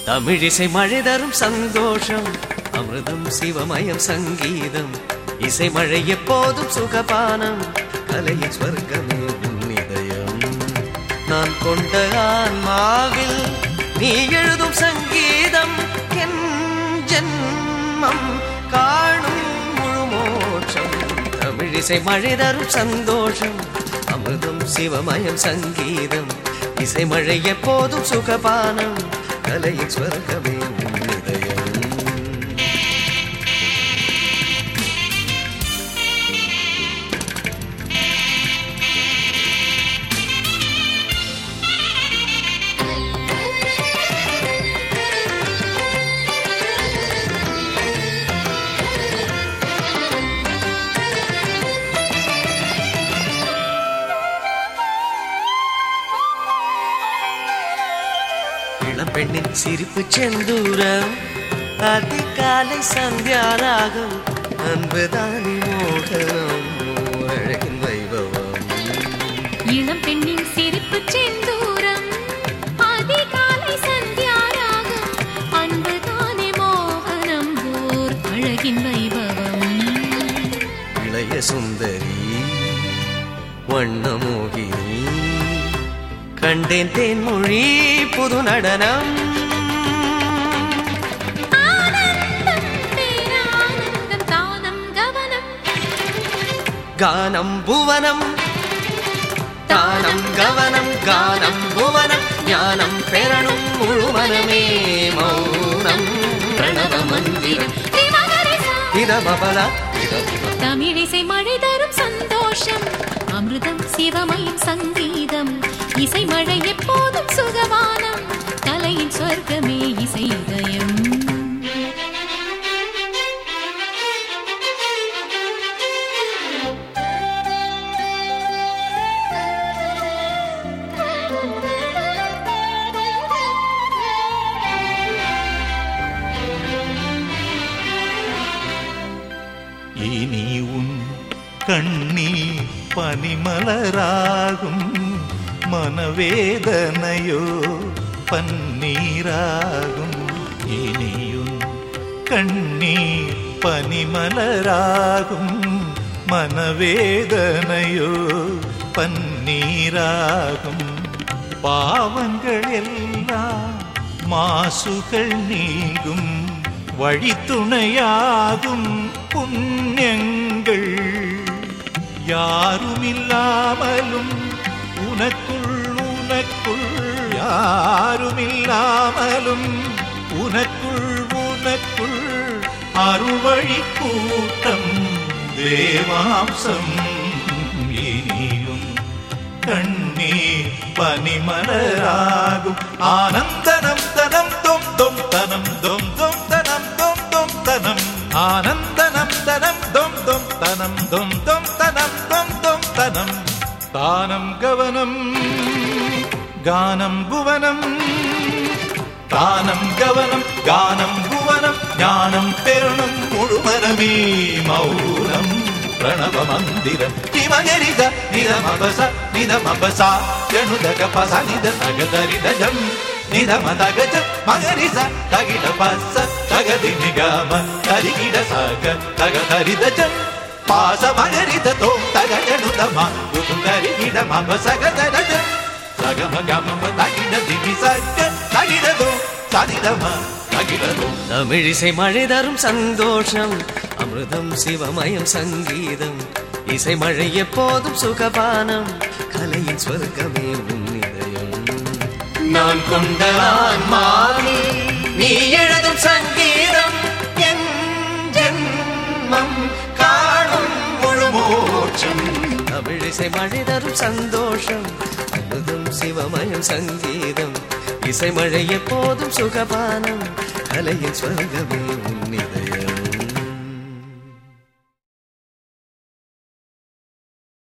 தமிழிசை மழை தரும் சந்தோஷம் அமிர்தம் சிவமயம் சங்கீதம் இசை மழை எப்போதும் சுகபானம் கலையின் ஸ்வர்க்கமே உன்னிதயம் நான் கொண்ட ஆன்மாவில் நீ எழுதும் சங்கீதம் என் ஜென்மம் காணும் முழு மோட்சம் தமிழிசை மழை தரும் சந்தோஷம் அமிர்தம் சிவமயம் சங்கீதம் இசை மழை எப்போதும் சுகபானம் கலையின் ஸ்வர்க்கமே உன்னிதயம் இளம்பெண்ணின் சிரிப்பு செந்தூரம் அதிகாலை சந்தியாராகம் அன்புதானி மோகனம் அழகின் வைபவம் இளம் பெண்ணின் சிரிப்பு செந்தூரம் அதிகாலை சந்தியாராகம் அன்புதானே மோகனம் ஓர் அழகின் வைபவம் இளைய சுந்தரி வண்ணமோகினி கண்டேன் தேன்மொழி புது நடனம் ஆனந்தம் பேரானந்தம் தானம் கவனம் கானம் புவனம் தானம் கவனம் கானம் புவனம் ஞானம் பெறணும் முழுமனமே மௌனம் பிரணவ மந்திரம் திமகரிசா. இதமபலா இதமப தமிழிசை மழை தரும் சந்தோஷம் அமிர்தம் சிவமயம் சங்கீதம் இசை மழை எப்போதும் சுகவானம் கலையின் சொர்க்கமே இசை இதயம் இனி உன் கண்ணீர் பனிமலராகும் மனவேதனையோ பன்னீராகும் இனியும் கண்ணீர் பனிமலராகும் மனவேதனையோ பன்னீராகும் பாவங்கள் எல்லாம் மாசுகள் நீங்கும் வழித்துணையாகும் புண்ணியங்கள் யாருமில்லாமலும் உனக்குள் உனக்குள் யாருமில்லாமலும் உனக்குள் உனக்குள் அருள்வழி கூட்டம் தேவாம்சம் இனியும் கண்ணீர் பனிமலராகும் ஆனந்தனம் தனம் தொம் தொம் தனம் தொம் தொம் தனம் தொம் தொம் தனம் ஆனந்தனம் தனம் தொம் தொம் தனம் தொம் தொம் தனம் தொம் தொம் தனம் தானம் கவனம் கானம் புவனம் தானம் கவனம் கானம் புவனம் ஞானம் பெருணும் முழுமனமே மௌனம் பிரணவ மந்திரம் கிமகரித நிதமபச நிதமபசா ஜனுதக பச நித தகதரிதஜம் நிதமதகஜ மகரிச தகிட பச தகதி நிகம தரிகிட சக தகதரிதஜம் பாச மகரித தோம் தகஜனுதம உதுங்கரிகிட மப சகதரஜ சகம கமம தகிட திவி சக தகிடதோ சதிதம தகிடதோ தமிழிசை மழை தரும் சந்தோஷம் அமிர்தம் சிவமயம் சங்கீதம் இசை மழை எப்போதும் சுகபானம் கலையின் ஸ்வர்க்கமே உன்னிதயம் நான் கொண்ட ஆன்மாவில் நீ எழுதும் சங்கீதம் என் ஜென்மம் காணும் முழு மோட்சம் தமிழிசை மழை தரும் சந்தோஷம் அமுதம் சிவமயம் சங்கீதம் இசை மழை எப்போதும் சுகபானம் கலையின் ஸ்வர்கமே உன்